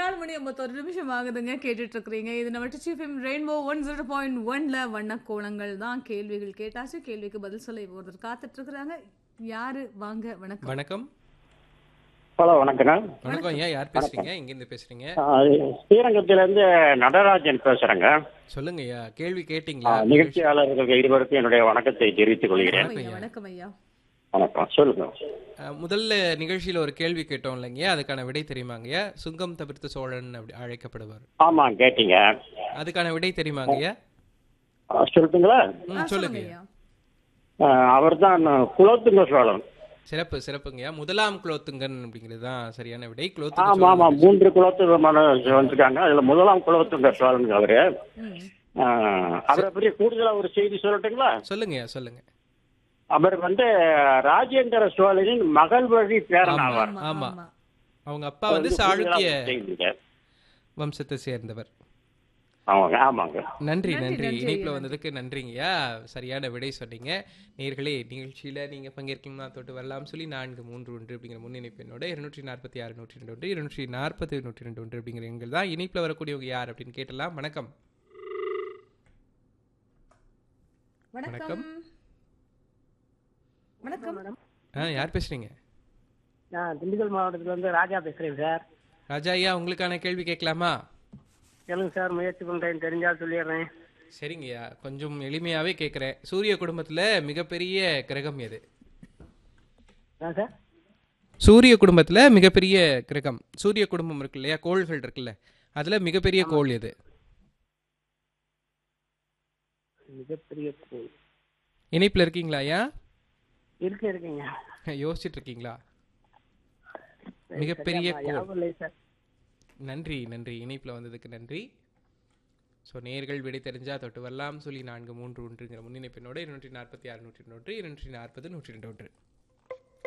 நாலு மணி ஐம்பத்தொரு நிமிஷம் ஆகுதுங்க கேட்டுட்டு இருக்கிறீங்க இது நம்ம டிச்சிஎஃப்எம் ரெயின்போ ஒன் ஜீரோ பாயிண்ட் ஒன்ல வண்ணக்கோலங்கள் தான் கேள்விகள் கேட்டாச்சு கேள்விக்கு பதில் சொல்ல இப்போ ஒருத்தர் காத்துட்டு இருக்கிறாங்க யாரு வாங்க வணக்கம் வணக்கம் ஹலோ வணக்கண்ணா வணக்கம் ஐயா யார் பேசுறீங்க எங்கேருந்து பேசுறீங்க ஸ்ரீரங்கத்திலேருந்து நடராஜன் பேசுறேங்க சொல்லுங்க ஐயா கேள்வி ஆ, கேட்டீங்களா நிகழ்ச்சியாளர்கள் இருவருக்கும் என்னுடைய வணக்கத்தை தெரிவித்துக் கொள்கிறேன் வணக்கம் ஐயா வணக்கம் ஐயா வணக்கம் சொல்லுங்க அஹ், முதல்ல நிகழ்ச்சியில ஒரு கேள்வி கேட்டோம் இல்லைங்கய்யா அதுக்கான விடை தெரியுமாங்கய்யா சுங்கம் தவிர்த்த சோழன் அப்படி அழைக்கப்படுவார் ஆமா கேட்டீங்க அதுக்கான விடை தெரியுமாங்கய்யா ஆ, சொல்லட்டுங்களா ம் ஆ, சொல்லுங்க ஐயா அவர் தான் குலோத்துங்க சோழன் சிறப்பு சிறப்புங்கய்யா முதலாம் குலோத்துங்கன் அப்படிங்கிறது தான் சரியான விடை ஆமா குலோத்துங்க ஆமா சோழன். மூன்று குலோத்துங்கமான வந்திருக்காங்க அதுல முதலாம் குலோத்துங்க சோழன் அவரு ம். ஆ, அவரை பற்றி கூடுதலா ஒரு செய்தி சொல்லட்டுங்களா சொல்லுங்கய்யா சொல்லுங்க அவர் வந்து ராஜேந்திர சோழனின் மகள் வழி பேரன் ஆவார் ஆமா ஆமா. ஆமா அவங்க அப்பா வந்து கூடுதலா சாளுக்கிய ஒரு செய்திங்க. வம்சத்தை சேர்ந்தவர் ஆமாங்க ஆமாங்க நன்றி நன்றி, நன்றி நன்றி, இணைப்புல நன்றி. வந்ததுக்கு நன்றிங்கய்யா சரியான விடை சொன்னீங்க நேர்களே நிகழ்ச்சியில நீங்க பங்கேற்கணும்னா தொட்டு வரலாம் சொல்லி நான்கு மூன்று ஒன்று அப்படிங்கிற முன்னிணைப்பு என்னோட இருநூற்றி நாற்பத்தி ஆறு நூற்றி ரெண்டு ஒன்று இருநூற்றி நாற்பது நூற்றி ரெண்டு ஒன்று அப்படிங்கிற எண்கள் தான் இணைப்புல வரக்கூடியவங்க யார் அப்படின்னு கேட்டலாம் வணக்கம் வணக்கம் வணக்கம் ஆ யார் பேசுறீங்க நான் திண்டுக்கல் மாவட்டத்துல இருந்து ராஜா பேசுறேன் சார் ராஜா ஐயா உங்களுக்கான கேள்வி கேட்கலாமா கேளுங்க சார் முயற்சி பண்றேன் தெரிஞ்சா சொல்லிடுறேன் சரிங்கய்யா கொஞ்சம் எளிமையாவே கேட்குறேன் சூரிய குடும்பத்துல மிகப்பெரிய கிரகம் எது ஆ சார் சூரிய குடும்பத்துல மிகப்பெரிய கிரகம் சூரிய குடும்பம் இருக்கு இல்லையா கோள்கள் இருக்குல்ல அதுல மிகப்பெரிய கோள் எது மிகப்பெரிய கோள் இணைப்புல இருக்கீங்களா ஐயா இருக்கு இருக்குங்க யோசிச்சுட்டு இருக்கீங்களா மிகப்பெரிய சரியா, கோள் ஞாபகம் இல்லை சார் நன்றி நன்றி இணைப்புல வந்ததுக்கு நன்றி ஸோ நேர்கள் விடை தெரிஞ்சா தொட்டு வரலாம் சொல்லி நான்கு மூன்று ஒன்றுங்கிற முன்னிணைப்பினோட இருநூற்றி நாற்பத்தி ஆறு நூற்றி ஒன்று இருநூற்றி நாற்பது நூற்றி ரெண்டு ஒன்று